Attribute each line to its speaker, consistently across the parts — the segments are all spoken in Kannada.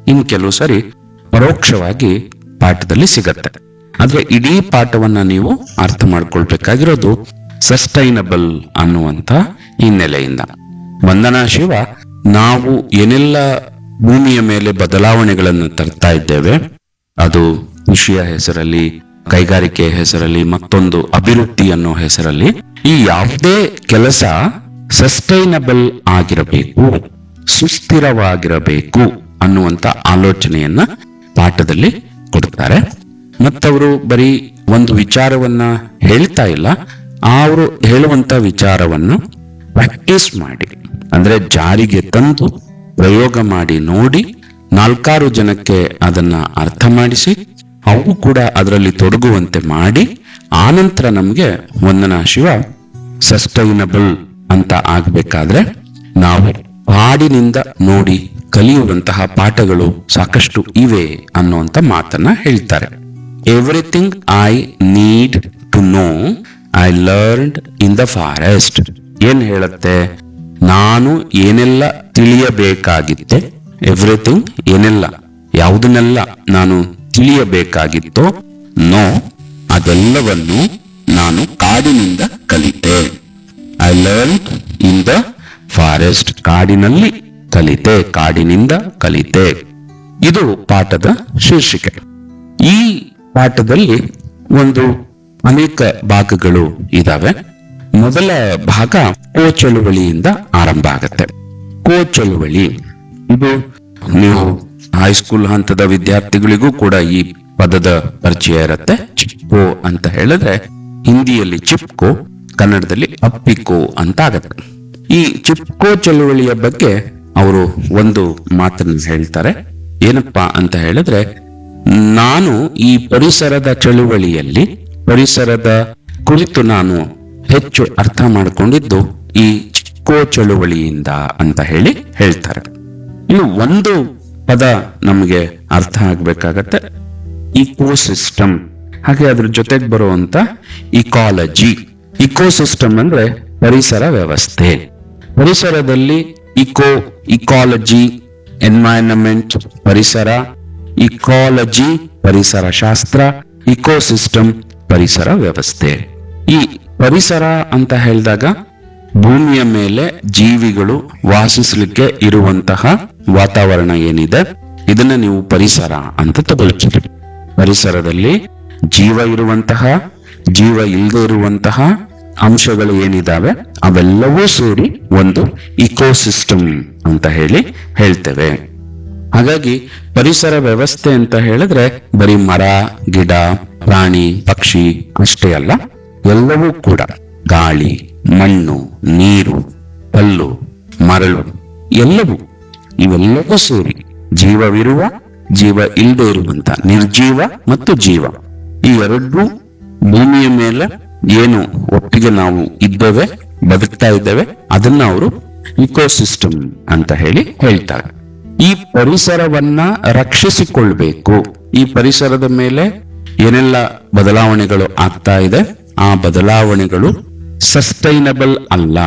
Speaker 1: ಇನ್ ಕೆಲವು ಸರಿ ಪರೋಕ್ಷವಾಗಿ ಪಾಠದಲ್ಲಿ ಸಿಗತ್ತೆ ಆದ್ರೆ ಇಡೀ ಪಾಠವನ್ನ ನೀವು ಅರ್ಥ ಮಾಡ್ಕೊಳ್ಬೇಕಾಗಿರೋದು ಸಸ್ಟೈನಬಲ್ ಅನ್ನುವಂತ ಹಿನ್ನೆಲೆಯಿಂದ ವಂದನಾ ಶಿವ ನಾವು ಏನೆಲ್ಲ ಭೂಮಿಯ ಮೇಲೆ ಬದಲಾವಣೆಗಳನ್ನು ತರ್ತಾ ಇದ್ದೇವೆ ಅದು ಕೃಷಿಯ ಹೆಸರಲ್ಲಿ ಕೈಗಾರಿಕೆಯ ಹೆಸರಲ್ಲಿ ಮತ್ತೊಂದು ಅಭಿವೃದ್ಧಿ ಅನ್ನೋ ಹೆಸರಲ್ಲಿ ಈ ಯಾವುದೇ ಕೆಲಸ ಸಸ್ಟೈನಬಲ್ ಆಗಿರಬೇಕು ಸುಸ್ಥಿರವಾಗಿರಬೇಕು ಅನ್ನುವಂತ ಆಲೋಚನೆಯನ್ನ ಪಾಠದಲ್ಲಿ ಕೊಡ್ತಾರೆ ಮತ್ತವರು ಬರೀ ಒಂದು ವಿಚಾರವನ್ನ ಹೇಳ್ತಾ ಇಲ್ಲ ಅವರು ಹೇಳುವಂತ ವಿಚಾರವನ್ನು ಪ್ರಾಕ್ಟೀಸ್ ಮಾಡಿ ಅಂದ್ರೆ ಜಾರಿಗೆ ತಂದು ಪ್ರಯೋಗ ಮಾಡಿ ನೋಡಿ ನಾಲ್ಕಾರು ಜನಕ್ಕೆ ಅದನ್ನ ಅರ್ಥ ಮಾಡಿಸಿ ಅವು ಕೂಡ ಅದರಲ್ಲಿ ತೊಡಗುವಂತೆ ಮಾಡಿ ಆನಂತರ ನಮಗೆ ವಂದನಾ ಶಿವ ಸಸ್ಟೈನಬಲ್ ಅಂತ ಆಗ್ಬೇಕಾದ್ರೆ ನಾವು ಹಾಡಿನಿಂದ ನೋಡಿ ಕಲಿಯುವಂತಹ ಪಾಠಗಳು ಸಾಕಷ್ಟು ಇವೆ ಅನ್ನುವಂತ ಮಾತನ್ನ ಹೇಳ್ತಾರೆ everything I need to know I learned in the forest ಏನ್ ಹೇಳುತ್ತೆ ನಾನು ಏನೆಲ್ಲ ತಿಳಿಯಬೇಕಾಗಿತ್ತೆ ಎವ್ರಿಥಿಂಗ್ ಏನೆಲ್ಲ ಯಾವುದನ್ನೆಲ್ಲ ನಾನು ತಿಳಿಯಬೇಕಾಗಿತ್ತೋ ನೋ ಅದೆಲ್ಲವನ್ನು ನಾನು ಕಾಡಿನಿಂದ ಕಲಿತೆ I learn in the forest ಕಾಡಿನಲ್ಲಿ ಕಲಿತೆ ಕಾಡಿನಿಂದ ಕಲಿತೆ ಇದು ಪಾಠದ ಶೀರ್ಷಿಕೆ ಈ ಪಾಠದಲ್ಲಿ ಒಂದು ಅನೇಕ ಭಾಗಗಳು ಇದಾವೆ ಮೊದಲ ಭಾಗ ಕೋ ಚಳುವಳಿಯಿಂದ ಆರಂಭ ಆಗತ್ತೆ ಕೋ ಚಳುವಳಿ ಇದು ನೀವು ಹೈಸ್ಕೂಲ್ ಹಂತದ ವಿದ್ಯಾರ್ಥಿಗಳಿಗೂ ಕೂಡ ಈ ಪದದ ಪರಿಚಯ ಇರುತ್ತೆ ಚಿಪ್ಕೋ ಅಂತ ಹೇಳಿದ್ರೆ ಹಿಂದಿಯಲ್ಲಿ ಚಿಪ್ಕೋ ಕನ್ನಡದಲ್ಲಿ ಅಪ್ಪಿಕೋ ಅಂತ ಆಗತ್ತೆ ಈ ಚಿಪ್ಕೋ ಚಳುವಳಿಯ ಬಗ್ಗೆ ಅವರು ಒಂದು ಮಾತನ್ನು ಹೇಳ್ತಾರೆ ಏನಪ್ಪಾ ಅಂತ ಹೇಳಿದ್ರೆ ನಾನು ಈ ಪರಿಸರದ ಚಳುವಳಿಯಲ್ಲಿ ಪರಿಸರದ ಕುರಿತು ನಾನು ಹೆಚ್ಚು ಅರ್ಥ ಮಾಡಿಕೊಂಡಿದ್ದು ಈ ಚಿಕ್ಕೋ ಚಳುವಳಿಯಿಂದ ಅಂತ ಹೇಳಿ ಹೇಳ್ತಾರೆ ಇನ್ನು ಒಂದು ಪದ ನಮಗೆ ಅರ್ಥ ಆಗ್ಬೇಕಾಗತ್ತೆ ಇಕೋಸಿಸ್ಟಮ್ ಹಾಗೆ ಅದ್ರ ಜೊತೆಗೆ ಬರುವಂತ ಇಕಾಲಜಿ ಇಕೋಸಿಸ್ಟಮ್ ಅಂದ್ರೆ ಪರಿಸರ ವ್ಯವಸ್ಥೆ ಪರಿಸರದಲ್ಲಿ ಇಕೋ ಇಕಾಲಜಿ ಎನ್ವೈರನ್ಮೆಂಟ್ ಪರಿಸರ ಇಕಾಲಜಿ ಪರಿಸರ ಶಾಸ್ತ್ರ ಇಕೋಸಿಸ್ಟಮ್ ಪರಿಸರ ವ್ಯವಸ್ಥೆ ಈ ಪರಿಸರ ಅಂತ ಹೇಳಿದಾಗ ಭೂಮಿಯ ಮೇಲೆ ಜೀವಿಗಳು ವಾಸಿಸಲಿಕ್ಕೆ ಇರುವಂತಹ ವಾತಾವರಣ ಏನಿದೆ ಇದನ್ನ ನೀವು ಪರಿಸರ ಅಂತ ತಗೊಳ್ತೀರಿ ಪರಿಸರದಲ್ಲಿ ಜೀವ ಇರುವಂತಹ ಜೀವ ಇಲ್ಲದೆ ಇರುವಂತಹ ಅಂಶಗಳು ಏನಿದಾವೆ ಅವೆಲ್ಲವೂ ಸೇರಿ ಒಂದು ಇಕೋಸಿಸ್ಟಮ್ ಅಂತ ಹೇಳಿ ಹೇಳ್ತೇವೆ ಹಾಗಾಗಿ ಪರಿಸರ ವ್ಯವಸ್ಥೆ ಅಂತ ಹೇಳಿದ್ರೆ ಬರೀ ಮರ ಗಿಡ ಪ್ರಾಣಿ ಪಕ್ಷಿ ಅಷ್ಟೇ ಅಲ್ಲ ಎಲ್ಲವೂ ಕೂಡ ಗಾಳಿ ಮಣ್ಣು ನೀರು ಕಲ್ಲು ಮರಳು ಎಲ್ಲವೂ ಇವೆಲ್ಲವೂ ಸೇರಿ ಜೀವವಿರುವ ಜೀವ ಇಲ್ಲದೆ ಇರುವಂತ ನಿರ್ಜೀವ ಮತ್ತು ಜೀವ ಈ ಎರಡೂ ಭೂಮಿಯ ಮೇಲೆ ಏನು ಒಟ್ಟಿಗೆ ನಾವು ಇದ್ದೇವೆ ಬದುಕ್ತಾ ಇದ್ದೇವೆ ಅದನ್ನ ಅವರು ಇಕೋಸಿಸ್ಟಮ್ ಅಂತ ಹೇಳಿ ಹೇಳ್ತಾರೆ ಈ ಪರಿಸರವನ್ನ ರಕ್ಷಿಸಿಕೊಳ್ಬೇಕು ಈ ಪರಿಸರದ ಮೇಲೆ ಏನೆಲ್ಲ ಬದಲಾವಣೆಗಳು ಆಗ್ತಾ ಇದೆ ಆ ಬದಲಾವಣೆಗಳು ಸಸ್ಟೈನಬಲ್ ಅಲ್ಲ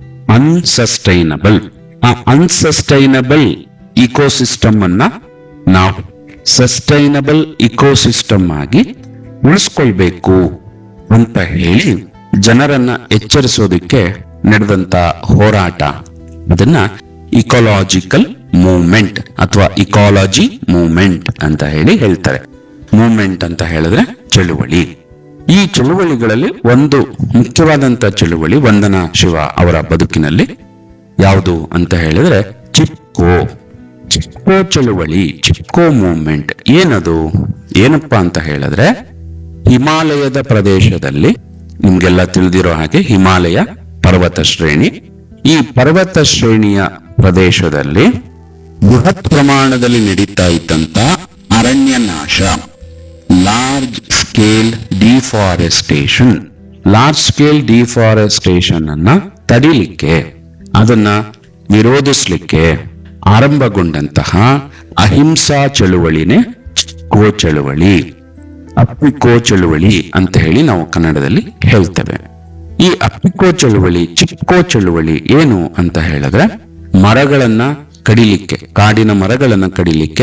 Speaker 1: ಅನ್ಸಸ್ಟೈನಬಲ್ ಆ ಅನ್ಸಸ್ಟೈನಬಲ್ ಇಕೋಸಿಸ್ಟಮ್ ಅನ್ನ ನಾವು ಸಸ್ಟೈನಬಲ್ ಇಕೋಸಿಸ್ಟಮ್ ಆಗಿ ಉಳಿಸ್ಕೊಳ್ಬೇಕು ಅಂತ ಹೇಳಿ ಜನರನ್ನ ಎಚ್ಚರಿಸೋದಕ್ಕೆ ನಡೆದಂತ ಹೋರಾಟ ಅದನ್ನ ಇಕಾಲಜಿಕಲ್ ಮೂವ್ಮೆಂಟ್ ಅಥವಾ ಇಕಾಲಜಿ ಮೂವ್ಮೆಂಟ್ ಅಂತ ಹೇಳಿ ಹೇಳ್ತಾರೆ ಮೂವ್ಮೆಂಟ್ ಅಂತ ಹೇಳಿದ್ರೆ ಚಳುವಳಿ ಈ ಚಳುವಳಿಗಳಲ್ಲಿ ಒಂದು ಮುಖ್ಯವಾದಂತ ಚಳುವಳಿ ವಂದನಾ ಶಿವ ಅವರ ಬದುಕಿನಲ್ಲಿ ಯಾವುದು ಅಂತ ಹೇಳಿದ್ರೆ ಚಿಪ್ಕೋ ಚಿಪ್ಕೋ ಚಳುವಳಿ ಚಿಪ್ಕೋ ಮೂವ್ಮೆಂಟ್ ಏನದು ಏನಪ್ಪಾ ಅಂತ ಹೇಳಿದ್ರೆ ಹಿಮಾಲಯದ ಪ್ರದೇಶದಲ್ಲಿ ನಿಮ್ಗೆಲ್ಲ ತಿಳಿದಿರೋ ಹಾಗೆ ಹಿಮಾಲಯ ಪರ್ವತ ಶ್ರೇಣಿ ಈ ಪರ್ವತ ಶ್ರೇಣಿಯ ಪ್ರದೇಶದಲ್ಲಿ ಬೃಹತ್ ಪ್ರಮಾಣದಲ್ಲಿ ನಡೀತಾ ಇದ್ದಂತ ಅರಣ್ಯ ನಾಶ large scale deforestation large scale deforestation ಅನ್ನ ತಡಿಲಿಕ್ಕೆ ಅದನ್ನ ವಿರೋಧಿಸ್ಲಿಕ್ಕೆ ಆರಂಭಗೊಂಡಂತಹ ಅಹಿಂಸಾ ಚಳುವಳಿನೇ ಕೋ ಚಳುವಳಿ ಅಪ್ಪಿಕೋ ಚಳುವಳಿ ಅಂತ ಹೇಳಿ ನಾವು ಕನ್ನಡದಲ್ಲಿ ಹೇಳ್ತೇವೆ ಈ ಅಪ್ಪಿಕೋ ಚಳುವಳಿ ಚಿಕ್ಕೋ ಚಳುವಳಿ ಏನು ಅಂತ ಹೇಳಿದ್ರೆ ಮರಗಳನ್ನ ಕಡಿಲಿಕ್ಕೆ ಕಾಡಿನ ಮರಗಳನ್ನ ಕಡಿಲಿಕ್ಕೆ